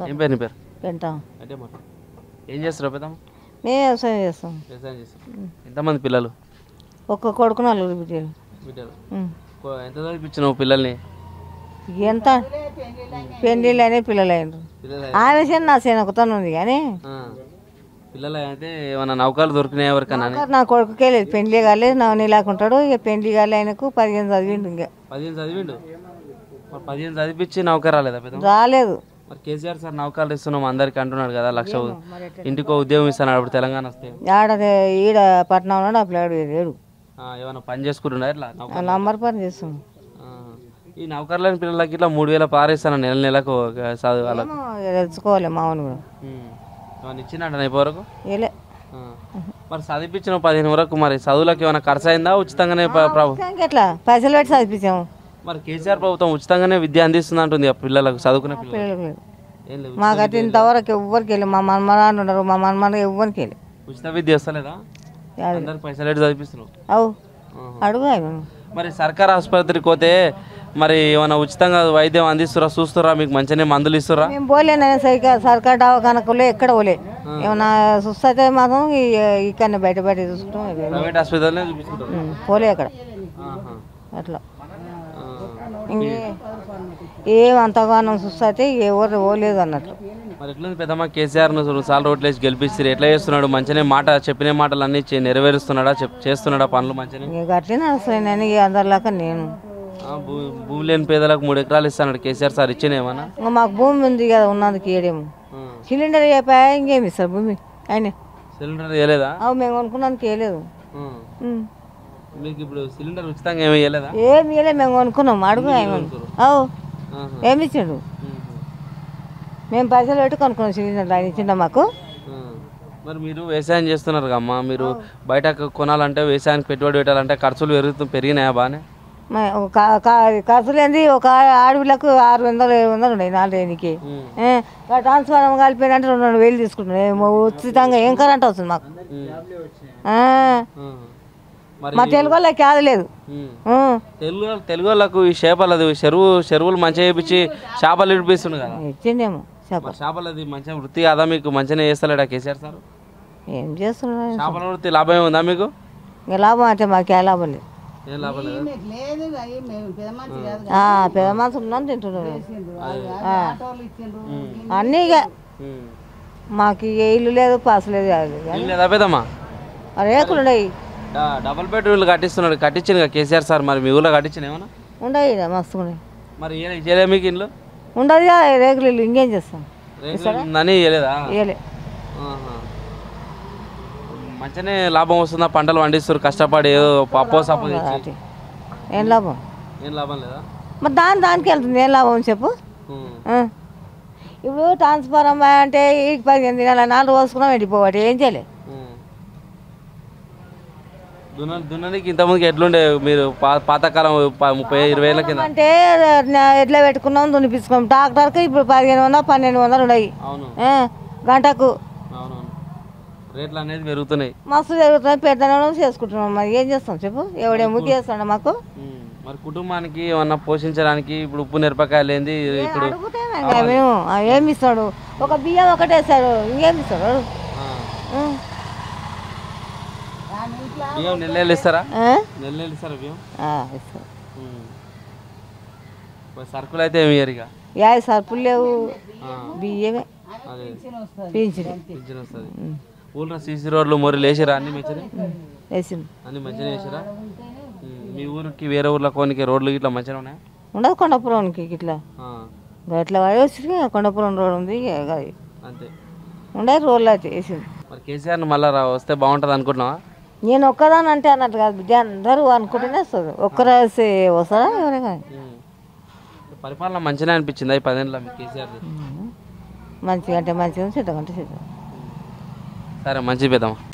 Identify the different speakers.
Speaker 1: ఏం పేరు నీ పేరు
Speaker 2: వింటాం
Speaker 1: అంటే మాట ఏం చేస్తారు పెద్దమ్మ
Speaker 2: మేము వ్యవసాయం చేస్తాం
Speaker 1: వ్యవసాయం చేస్తారు ఎంతమంది పిల్లలు
Speaker 2: ఒక్క కొడుకు నలుగురు బిడ్డలు
Speaker 1: బిడ్డలు
Speaker 2: ఉం.
Speaker 1: కో- ఎంత చదివించినావు పిల్లల్ని
Speaker 2: ఎంత పెళ్ళిళ్ళు అయినా పిల్లలు అయినారు
Speaker 1: పిల్లలు
Speaker 2: ఆమె చేను నా చేను ఒకతను ఉంది కానీ
Speaker 1: ఆ. పిల్లలు అయితే ఏమైనా నౌకలు దొరికినాయి ఎవరికన్నా అని?
Speaker 2: నా కొడుకుకే లేదు పెళ్లి కాలేదు నా నీలాకుంటాడు ఇక పెళ్లి కాలే ఆయనకు పదిహేను చదివిండు ఇంకా
Speaker 1: పదిహేను చదివిండు మరి పదిహేను చదివించి నౌక రాలేదా పెద్ద
Speaker 2: రాలేదు
Speaker 1: మరి కేసీఆర్ సార్ నౌకలు ఇస్తున్నాం అందరికి అంటున్నాడు కదా లక్ష ఇంటికో ఉద్యోగం ఇస్తాను అప్పుడు తెలంగాణ వస్తే
Speaker 2: ఆడ ఈడ పట్నం ఉన్నాడు ఆ పిల్లాడు లేడు
Speaker 1: ఆ, ఏమైనా పని చేసుకుంటున్నా ఇట్లా నౌక
Speaker 2: ఆ నంబర్ పని చేస్తున్నాం
Speaker 1: ఆ. ఈ నౌకర్లేని పిల్లలకి ఇట్లా మూడు వేల పారేస్తాను నెల నెలకు ఒక చదువు వాళ్ళకి
Speaker 2: ఏమో ఇక తెలుసుకోవాలి మామూలు కూడా
Speaker 1: ఉమ్. ఏమైనా ఇచ్చినట్టు ఇప్పటి వరకు
Speaker 2: ఏలే
Speaker 1: ఆ. మరి చదివించిన పదిహేను వరకు మరి చదువులకు ఏమైనా ఖర్చు అయిందా ఉచితంగానే ప్ర- ప్రభు
Speaker 2: ఇంకా ఎట్లా పైసలు పెట్టి చదివించాము
Speaker 1: మరి కేసీఆర్ ప్రభుత్వం ఉచితంగానే విద్య అందిస్తుంది అంటుంది ఆ పిల్లలకు చదువుకునే పిల్లలు
Speaker 2: పిల్లలకు లేదు
Speaker 1: ఏం లేదు
Speaker 2: మాకైతే ఇంతవరకు ఎవ్వరికి వెళ్ళి మా మన్మరాలు ఉన్నారు మా మన్మరాలు ఎవ్వరికి వెళ్ళి
Speaker 1: ఉచిత విద్య వస్తలేదా అందరికి పైసలు పెట్టి చదివిస్తున్నావు
Speaker 2: అవు
Speaker 1: ఆహా.
Speaker 2: అడుగు ఆయన
Speaker 1: మరి సర్కార్ ఆసుపత్రికి పోతే మరి ఏమైనా ఉచితంగా వైద్యం అందిస్తురా చూస్తురా మీకు మంచిగానే మందులు ఇస్తురా
Speaker 2: మేము పోలే నేను సరిగ్గా సర్కార్ దవాఖానకులే ఎక్కడ పోలే ఏమన్నా సుస్థ అయితే మాత్రం ఈ- ఇక్కడనే బయట బయట చూసుకుంటాం ఇక
Speaker 1: ప్రైవేట్ హాస్పిటల్నే చూపిస్తుంటారు
Speaker 2: ఉం, పోలే అక్కడ
Speaker 1: ఆహా.
Speaker 2: అట్లా
Speaker 1: ఆ.
Speaker 2: ఇంకే ఏం అంతగానం సుస్థ అయితే ఎవరు పోలేదు అన్నట్లు
Speaker 1: మరి ఎట్లుంది పెద్దమ్మ కేసీఆర్ ను రెండు సార్లు ఓట్లేసి గెలిపిస్తారు ఎట్లా చేస్తున్నాడు మంచిగానే మాట చెప్పిన మాటలు అన్ని చే- నెరవేరుస్తున్నాడా చెప్ చేస్తున్నాడా పనులు మంచిగానే
Speaker 2: ఇంక అట్లనే వస్తాయి నేను ఇక అందరిలాగా నేను
Speaker 1: ఆ, భూ భూమి లేని పేదలకు మూడు ఎకరాలు ఇస్తున్నాడు కేసీఆర్ సార్ ఇచ్చిన ఏమన్నా
Speaker 2: ఇంకా మాకు భూమి ఉంది కదా ఉన్నందుకు ఇయ్యడేమో సిలిండర్ చెప్పా ఇంకేమి ఇస్తారు భూమి ఆయన
Speaker 1: సిలిండర్ ఇవ్వలేదా
Speaker 2: అవు మేము కొనుక్కున్నందుకు వేయలేదు
Speaker 1: ఆ. మీకు ఇప్పుడు సిలిండర్ ఉచితంగా ఏమీ ఇవ్వలేదా
Speaker 2: ఏమి ఇయ్యలే మేము కొనుక్కున్నాం అడుగు ఆయన అవు
Speaker 1: ఆహా.
Speaker 2: ఏమి ఇచ్చిండు
Speaker 1: ఉహు.
Speaker 2: మేము పైసలు పెట్టి కొనుక్కున్నాం సిలిండర్ ఆయన ఇచ్చిండ మాకు
Speaker 1: ఆ. మరి మీరు వ్యవసాయం చేస్తున్నారు అమ్మా మీరు బయట కొనాలంటే వ్యవసాయానికి పెట్టుబడి పెట్టాలంటే ఖర్చులు పెరుగుతూ పెరిగినాయా బాగానే
Speaker 2: మ- ఒక కా- కా- ఖర్చులు ఏంది ఒక ఆడపిల్లకు ఆరు వందలు ఏడు వందలు ఉన్నాయి నాలుగేనికి ట్రాన్స్ఫార్మర్ కలిపోయినంటే రెండు రెండు వేలు తీసుకుంటున్నాం ఏమో ఉచితంగా ఏం కరెంట్ వస్తుంది మాకు ఆ.
Speaker 1: ఆ. మరి
Speaker 2: మా తెలుగు వాళ్ళకి యాద లేదు
Speaker 1: ఉమ్.
Speaker 2: ఉం.
Speaker 1: తెలుగు తెలుగు వాళ్ళకు ఈ చేపలది చెరువు చెరువులు మంచిగా చేపించి చేపలు ఇడిపిస్తుంది కదా
Speaker 2: ఇచ్చిండేమో చెప్ప
Speaker 1: మరి చేపలది మంచిగా వృత్తి కదా మీకు మంచిగా చేస్తలేడా కేసీఆర్ సార్
Speaker 2: ఏం చేస్తున్నాడు
Speaker 1: చేపల వృత్తి లాభం ఉందా మీకు
Speaker 2: ఇంకా లాభం అంటే మాకు ఏ లాభం లేదు
Speaker 1: ఏం లాభం లేదు
Speaker 2: ఆ, పెద్ద మనసు ఉన్నాను తింటున్నాడు ఆ. అన్నీ ఇక మాకు ఇక ఇల్లు లేదు పాస్ లేదు అది లేదు.
Speaker 1: ఇల్లు లేదా పెద్దమ్మా
Speaker 2: ఆ రేకులు ఉండయి
Speaker 1: డ- డబుల్ బెడ్రూమ్లు కట్టిస్తున్నాడు కట్టించింది కదా కేసీఆర్ సార్ మరి మీ ఊళ్ళో కట్టించిన ఏమన్నా
Speaker 2: ఉండయి ఈడ మస్తు ఉన్నాయి
Speaker 1: మరి ఇయ్యలే- ఇయ్యలే మీకు ఇల్లు
Speaker 2: ఉండదు కదా ఈ రేకులు ఇల్లు ఇంకేం చేస్తాం
Speaker 1: రేకులు ఉందని ఇయ్యలేదా
Speaker 2: ఇవ్వలే
Speaker 1: ఆహా. మంచిగానే లాభం వస్తుందా పంటలు పండిస్తారు కష్టపడి ఏదో పప్పో సప్పో తెచ్చి
Speaker 2: అటు. ఏం లాభం
Speaker 1: ఏం లాభం లేదా
Speaker 2: మరి దాని దానికి వెళ్తుంది ఏం లాభం చెప్పు
Speaker 1: ఉమ్.
Speaker 2: ఆ. ఇప్పుడు ట్రాన్స్ఫారం అంటే ఈ పదిహేను దినాల నాలుగు పోసుకున్నాం వెళ్ళిపోవాలి ఏం చేయలే
Speaker 1: ఉమ్. దున్న దున్ననికి ఇంతమందికి ఎట్లుండే మీరు పా- పాతకాలం ప- ముప్పై ఇరవై ఏళ్ళ కింద
Speaker 2: అంటే నా- ఎట్లా పెట్టుకున్నాం దున్నిపించుకున్నాం ట్రాక్టర్కి ఇప్పుడు పదిహేను వందలు పన్నెండు వందలు ఉన్నాయి
Speaker 1: అవును
Speaker 2: ఆ, గంటకు
Speaker 1: అవునవును రేట్లు అనేది పెరుగుతున్నాయి
Speaker 2: మస్తు జరుగుతుంది పెద్దనం చేసుకుంటున్నాం మరి ఏం చేస్తాం చెప్పు ఎవడేం ముగ్గు చేస్తాడు మాకు
Speaker 1: ఉమ్. మరి కుటుంబానికి ఏమన్నా పోషించడానికి ఇప్పుడు ఉప్పు మిరపకాయలు ఏంది ఇప్పుడు
Speaker 2: అడుగుతే మేము ఆ, ఏమి ఇస్తాడు ఒక బియ్యం ఒకటే ఇస్తాడు ఇంకేమి ఇస్తాడు అడుగు.
Speaker 1: ఆ.
Speaker 2: ఆ.
Speaker 1: బియ్యం నెల్లెళ్ళు ఇస్తారా
Speaker 2: ఆ?
Speaker 1: నెల్లెళ్ళు ఇస్తారా బియ్యం
Speaker 2: ఆ, ఇస్తాడు
Speaker 1: ఉమ్. మరి సరుకులు అయితే ఏమి ఇయ్యరు ఇక
Speaker 2: యా సరుపులు లేవు
Speaker 1: ఆ.
Speaker 2: బియ్యమే
Speaker 1: అదే
Speaker 2: పింఛన్
Speaker 1: పింఛన్ వస్తుంది ఊళ్ళో సీసీ రోడ్లు మొరి లేచిరా అన్ని మంచిగా
Speaker 2: వేసింది
Speaker 1: అన్ని మంచిగా వేసిరా మీ ఊరికి వేరే ఊర్లో కోనికి రోడ్లు ఇట్లా మంచిగా ఉన్నాయా
Speaker 2: ఉండదు కొండపురానికి ఇట్లా
Speaker 1: ఆ,
Speaker 2: ఇట్లా పడి వచ్చి కొండపురం రోడ్ ఉంది ఇక అది.
Speaker 1: అంతే
Speaker 2: ఉండదు రోడ్లు అయితే వేసింది
Speaker 1: మరి కేసీఆర్ మళ్ళీ రా వస్తే బాగుంటుంది అనుకుంటున్నావా
Speaker 2: నేను ఒక్కదాని అంటే అన్నట్టు కాదు బిడ్డ అందరూ అనుకుంటేనే వస్తుంది ఒక్కరు వస్తే వస్తారా ఎవరే కానీ
Speaker 1: ఉమ్. పరిపాలన మంచిగా అనిపించింది ఈ పదేళ్ళ మీ కేసీఆర్
Speaker 2: మంచిగా అంటే మంచిగా చెడ్డగా అంటే చెడ్డ
Speaker 1: సరే మంచిది పెద్దమ్మా